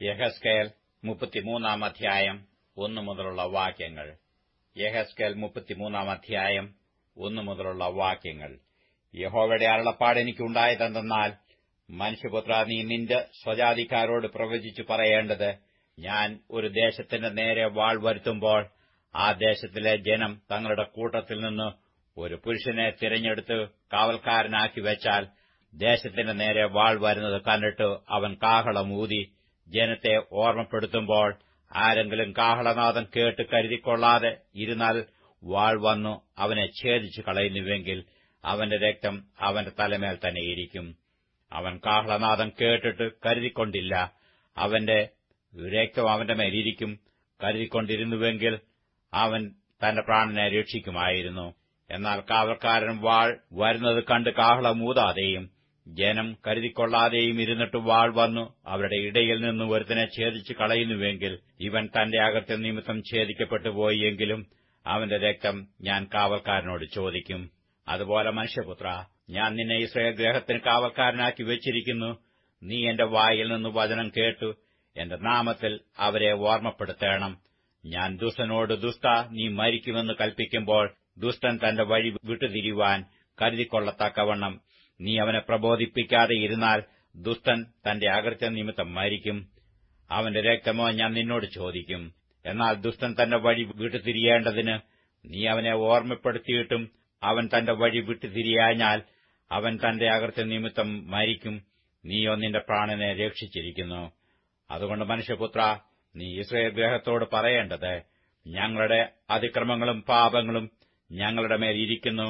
യഹസ്കേൽ മുപ്പത്തിമൂന്നാം അധ്യായം ഒന്നു മുതലുള്ള വാക്യങ്ങൾ യഹസ്കേൽ മുപ്പത്തിമൂന്നാം അധ്യായം ഒന്നു മുതലുള്ള വാക്യങ്ങൾ യഹോവയുടെ അരുളപ്പാട് എനിക്കുണ്ടായതെന്തെന്നാൽ മനുഷ്യപുത്ര നീ നിന്റെ സ്വജാതിക്കാരോട് പ്രവചിച്ചു പറയേണ്ടത് ഞാൻ ഒരു ദേശത്തിന്റെ നേരെ വാൾ വരുത്തുമ്പോൾ ആ ദേശത്തിലെ ജനം തങ്ങളുടെ കൂട്ടത്തിൽ നിന്ന് ഒരു പുരുഷനെ തിരഞ്ഞെടുത്ത് കാവൽക്കാരനാക്കി വെച്ചാൽ ദേശത്തിന്റെ നേരെ വാൾ വരുന്നത് കണ്ടിട്ട് അവൻ കാഹളം ഊതി ജനത്തെ ഓർമ്മപ്പെടുത്തുമ്പോൾ ആരെങ്കിലും കാഹളനാഥം കേട്ട് കരുതിക്കൊള്ളാതെ ഇരുന്നാൽ വാൾ വന്നു അവനെ ഛേദിച്ചു കളയുന്നുവെങ്കിൽ അവന്റെ രക്തം അവന്റെ തലമേൽ തന്നെ ഇരിക്കും അവൻ കാഹളനാഥം കേട്ടിട്ട് കരുതിക്കൊണ്ടില്ല അവന്റെ രക്തം അവന്റെ മേലിരിക്കും കരുതിക്കൊണ്ടിരുന്നുവെങ്കിൽ അവൻ തന്റെ പ്രാണനെ രക്ഷിക്കുമായിരുന്നു എന്നാൽ കാവൽക്കാരൻ വാൾ വരുന്നത് കണ്ട് കാഹളമൂതാതെയും ജനം കരുതിക്കൊള്ളാതെയും ഇരുന്നിട്ട് വാൾ വന്നു അവരുടെ ഇടയിൽ നിന്ന് ഒരുത്തനെ ഛേദിച്ചു കളയുന്നുവെങ്കിൽ ഇവൻ തന്റെ അകത്യ നിമിത്തം ഛേദിക്കപ്പെട്ടു പോയി എങ്കിലും അവന്റെ രക്തം ഞാൻ കാവൽക്കാരനോട് ചോദിക്കും അതുപോലെ മനുഷ്യപുത്ര ഞാൻ നിന്നെ ഇസ്രയേൽ ഗ്രഹത്തിന് കാവൽക്കാരനാക്കി വെച്ചിരിക്കുന്നു നീ എന്റെ വായിൽ നിന്ന് വചനം കേട്ടു എന്റെ നാമത്തിൽ അവരെ ഓർമ്മപ്പെടുത്തണം ഞാൻ ദുഷ്ടനോട് ദുഷ്ട നീ മരിക്കുമെന്ന് കൽപ്പിക്കുമ്പോൾ ദുഷ്ടൻ തന്റെ വഴി വിട്ടുതിരിവാൻ കരുതിക്കൊള്ളത്തക്കവണ്ണം നീ അവനെ പ്രബോധിപ്പിക്കാതെ ഇരുന്നാൽ ദുഷ്ടൻ തന്റെ അകൃത്യ നിമിത്തം മരിക്കും അവന്റെ രക്തമോ ഞാൻ നിന്നോട് ചോദിക്കും എന്നാൽ ദുഷ്ടൻ തന്റെ വഴി വിട്ടുതിരിയേണ്ടതിന് നീ അവനെ ഓർമ്മപ്പെടുത്തിയിട്ടും അവൻ തന്റെ വഴി വിട്ടുതിരിയാഞ്ഞാൽ അവൻ തന്റെ അകൃത്യ നിമിത്തം മരിക്കും നീയോ നിന്റെ പ്രാണനെ രക്ഷിച്ചിരിക്കുന്നു അതുകൊണ്ട് മനുഷ്യപുത്ര നീ ഇസ്രയേൽ ഗ്രഹത്തോട് പറയേണ്ടത് ഞങ്ങളുടെ അതിക്രമങ്ങളും പാപങ്ങളും ഞങ്ങളുടെ മേൽ ഇരിക്കുന്നു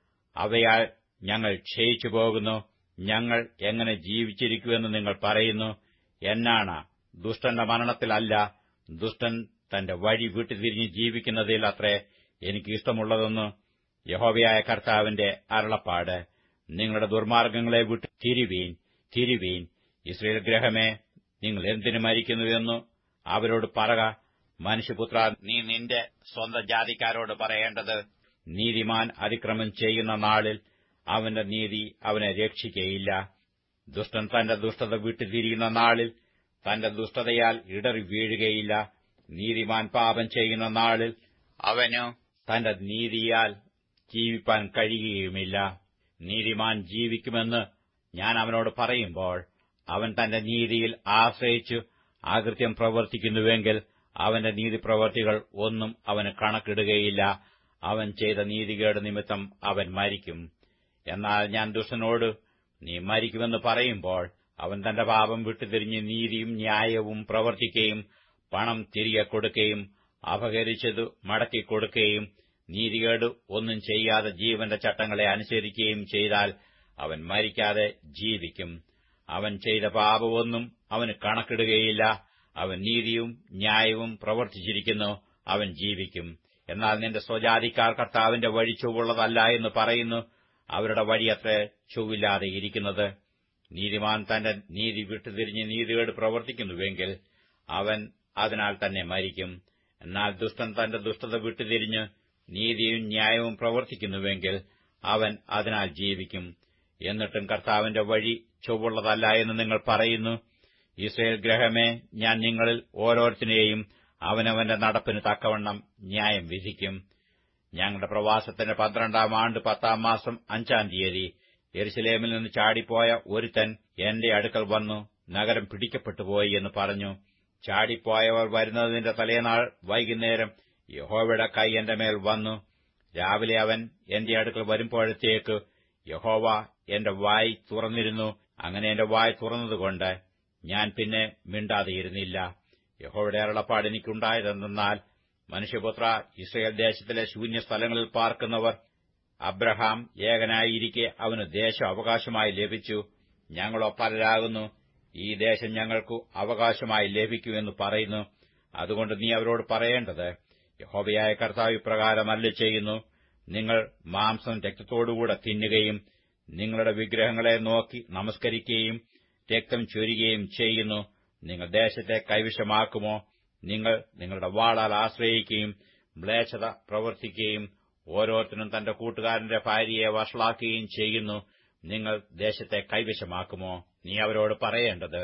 അവയാൽ ഞങ്ങൾ ക്ഷയിച്ചു പോകുന്നു ഞങ്ങൾ എങ്ങനെ ജീവിച്ചിരിക്കുമെന്ന് നിങ്ങൾ പറയുന്നു എന്നാണ് ദുഷ്ടന്റെ മരണത്തിലല്ല ദുഷ്ടൻ തന്റെ വഴി വിട്ടുതിരിഞ്ഞ് ജീവിക്കുന്നതിൽ അത്രേ എനിക്ക് ഇഷ്ടമുള്ളതെന്ന് യഹോവയായ കർത്താവിന്റെ അരുളപ്പാട് നിങ്ങളുടെ ദുർമാർഗങ്ങളെ വിട്ട് തിരിവീൻ തിരിവീൻ ഇസ്രയേൽ ഗ്രഹമേ നിങ്ങൾ എന്തിനു മരിക്കുന്നുവെന്നു അവരോട് പറക മനുഷ്യപുത്ര നീ നിന്റെ സ്വന്തം ജാതിക്കാരോട് പറയേണ്ടത് നീതിമാൻ അതിക്രമം ചെയ്യുന്ന നാളിൽ അവന്റെ നീതി അവനെ രക്ഷിക്കയില്ല ദുഷ്ടൻ തന്റെ ദുഷ്ടത വിട്ടുതിരിയുന്ന നാളിൽ തന്റെ ദുഷ്ടതയാൽ ഇടറി വീഴുകയില്ല നീതിമാൻ പാപം ചെയ്യുന്ന നാളിൽ അവനു തന്റെ നീതിയാൽ ജീവിപ്പാൻ കഴിയുകയുമില്ല നീതിമാൻ ജീവിക്കുമെന്ന് ഞാൻ അവനോട് പറയുമ്പോൾ അവൻ തന്റെ നീതിയിൽ ആശ്രയിച്ചു ആകൃത്യം പ്രവർത്തിക്കുന്നുവെങ്കിൽ അവന്റെ നീതിപ്രവർത്തികൾ ഒന്നും അവന് കണക്കിടുകയില്ല അവൻ ചെയ്ത നീതികേട് നിമിത്തം അവൻ മരിക്കും എന്നാൽ ഞാൻ ദുഷ്ടനോട് നീ മരിക്കുമെന്ന് പറയുമ്പോൾ അവൻ തന്റെ പാപം വിട്ടുതിരിഞ്ഞ് നീതിയും ന്യായവും പ്രവർത്തിക്കുകയും പണം തിരികെ കൊടുക്കുകയും അപഹരിച്ചതു മടക്കി കൊടുക്കുകയും നീതികേട് ഒന്നും ചെയ്യാതെ ജീവന്റെ ചട്ടങ്ങളെ അനുസരിക്കുകയും ചെയ്താൽ അവൻ മരിക്കാതെ ജീവിക്കും അവൻ ചെയ്ത പാപമൊന്നും അവന് കണക്കിടുകയില്ല അവൻ നീതിയും ന്യായവും പ്രവർത്തിച്ചിരിക്കുന്നു അവൻ ജീവിക്കും എന്നാൽ നിന്റെ സ്വജാതിക്കാർ കർത്താവിന്റെ വഴി ചൊവ്വുള്ളതല്ല എന്ന് പറയുന്നു അവരുടെ വഴിയത്ര ചൊവ്വില്ലാതെ ഇരിക്കുന്നത് നീതിമാൻ തന്റെ നീതി വിട്ടുതിരിഞ്ഞ് നീതികേട് പ്രവർത്തിക്കുന്നുവെങ്കിൽ അവൻ അതിനാൽ തന്നെ മരിക്കും എന്നാൽ ദുഷ്ടൻ തന്റെ ദുഷ്ടത വിട്ടുതിരിഞ്ഞ് നീതിയും ന്യായവും പ്രവർത്തിക്കുന്നുവെങ്കിൽ അവൻ അതിനാൽ ജീവിക്കും എന്നിട്ടും കർത്താവിന്റെ വഴി ചൊവ്വുള്ളതല്ല എന്ന് നിങ്ങൾ പറയുന്നു ഇസ്രയേൽ ഗ്രഹമേ ഞാൻ നിങ്ങളിൽ ഓരോരുത്തരെയും അവനവന്റെ നടപ്പിന് തക്കവണ്ണം ന്യായം വിധിക്കും ഞങ്ങളുടെ പ്രവാസത്തിന്റെ പന്ത്രണ്ടാം ആണ്ട് പത്താം മാസം അഞ്ചാം തീയതി എരുസലേമിൽ നിന്ന് ചാടിപ്പോയ ഒരുത്തൻ എന്റെ അടുക്കൽ വന്നു നഗരം പിടിക്കപ്പെട്ടുപോയി എന്ന് പറഞ്ഞു ചാടിപ്പോയവർ വരുന്നതിന്റെ തലേനാൾ വൈകുന്നേരം യഹോവയുടെ കൈ എന്റെ മേൽ വന്നു രാവിലെ അവൻ എന്റെ അടുക്കൽ വരുമ്പോഴത്തേക്ക് യഹോവ എന്റെ വായ് തുറന്നിരുന്നു അങ്ങനെ എന്റെ വായ് തുറന്നതുകൊണ്ട് ഞാൻ പിന്നെ മിണ്ടാതെയിരുന്നില്ല യഹോവയുടെ അരുളപ്പാട് എനിക്കുണ്ടായതെന്നാൽ മനുഷ്യപുത്ര ഇസ്രയേൽ ദേശത്തിലെ ശൂന്യ സ്ഥലങ്ങളിൽ പാർക്കുന്നവർ അബ്രഹാം ഏകനായിരിക്കെ അവന് ദേശം അവകാശമായി ലഭിച്ചു ഞങ്ങളോ പലരാകുന്നു ഈ ദേശം ഞങ്ങൾക്കു അവകാശമായി ലഭിക്കുമെന്ന് പറയുന്നു അതുകൊണ്ട് നീ അവരോട് പറയേണ്ടത് യഹോബയായ കർത്താവ് ഇപ്രകാരം അല്ല ചെയ്യുന്നു നിങ്ങൾ മാംസം രക്തത്തോടുകൂടെ തിന്നുകയും നിങ്ങളുടെ വിഗ്രഹങ്ങളെ നോക്കി നമസ്കരിക്കുകയും രക്തം ചൊരിയുകയും ചെയ്യുന്നു നിങ്ങൾ ദേശത്തെ കൈവശമാക്കുമോ നിങ്ങൾ നിങ്ങളുടെ വാളാൽ ആശ്രയിക്കുകയും മ്ലേച്ഛത പ്രവർത്തിക്കുകയും ഓരോരുത്തരും തന്റെ കൂട്ടുകാരന്റെ ഭാര്യയെ വഷളാക്കുകയും ചെയ്യുന്നു നിങ്ങൾ ദേശത്തെ കൈവശമാക്കുമോ നീ അവരോട് പറയേണ്ടത്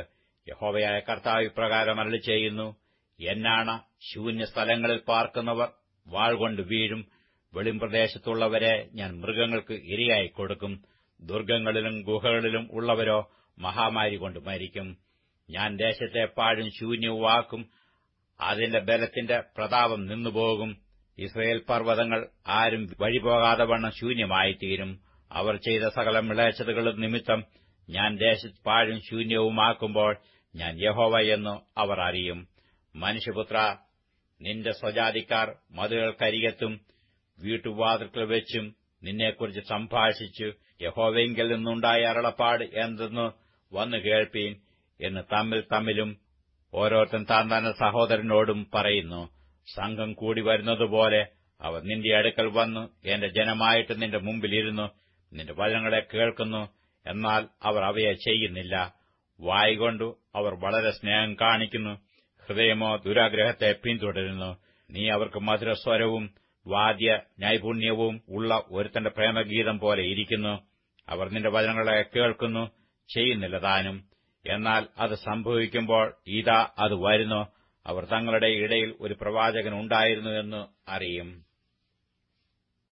യഹോവയായ കർത്താവ് ഇപ്രകാരം അരളി ചെയ്യുന്നു എന്നാണ ശൂന്യ സ്ഥലങ്ങളിൽ പാർക്കുന്നവർ വാൾ കൊണ്ട് വീഴും വെളിംപ്രദേശത്തുള്ളവരെ ഞാൻ മൃഗങ്ങൾക്ക് ഇരയായി കൊടുക്കും ദുർഗങ്ങളിലും ഗുഹകളിലും ഉള്ളവരോ മഹാമാരി കൊണ്ട് മരിക്കും ഞാൻ ദേശത്തെ പാഴും ശൂന്യവുമാക്കും അതിന്റെ ബലത്തിന്റെ പ്രതാപം നിന്നുപോകും ഇസ്രയേൽ പർവ്വതങ്ങൾ ആരും വഴിപോകാതെ വണ്ണം ശൂന്യമായിത്തീരും അവർ ചെയ്ത സകല മിളയച്ചതുകളും നിമിത്തം ഞാൻ ദേശത്ത് പാഴും ശൂന്യവുമാക്കുമ്പോൾ ഞാൻ യഹോവ എന്ന് അവർ അറിയും മനുഷ്യപുത്ര നിന്റെ സ്വജാതിക്കാർ മതിലുകൾക്കരികത്തും വീട്ടുവാതിൽക്കൽ വെച്ചും നിന്നെക്കുറിച്ച് സംഭാഷിച്ചു യഹോവെങ്കിൽ നിന്നുണ്ടായ അരളപ്പാട് എന്തെന്ന് വന്നു കേൾപ്പീൻ എന്ന് തമ്മിൽ തമ്മിലും ഓരോരുത്തൻ താൻ തന്നെ സഹോദരനോടും പറയുന്നു സംഘം കൂടി വരുന്നതുപോലെ അവർ നിന്റെ അടുക്കൽ വന്നു എന്റെ ജനമായിട്ട് നിന്റെ മുമ്പിലിരുന്നു നിന്റെ വചനങ്ങളെ കേൾക്കുന്നു എന്നാൽ അവർ അവയെ ചെയ്യുന്നില്ല വായികൊണ്ടു അവർ വളരെ സ്നേഹം കാണിക്കുന്നു ഹൃദയമോ ദുരാഗ്രഹത്തെ പിന്തുടരുന്നു നീ അവർക്ക് മധുരസ്വരവും വാദ്യ നൈപുണ്യവും ഉള്ള ഒരുത്തന്റെ പ്രേമഗീതം പോലെ ഇരിക്കുന്നു അവർ നിന്റെ വചനങ്ങളെ കേൾക്കുന്നു ചെയ്യുന്നില്ല താനും എന്നാൽ അത് സംഭവിക്കുമ്പോൾ ഇതാ അത് വരുന്നു അവർ തങ്ങളുടെ ഇടയിൽ ഒരു പ്രവാചകൻ ഉണ്ടായിരുന്നു എന്ന് അറിയും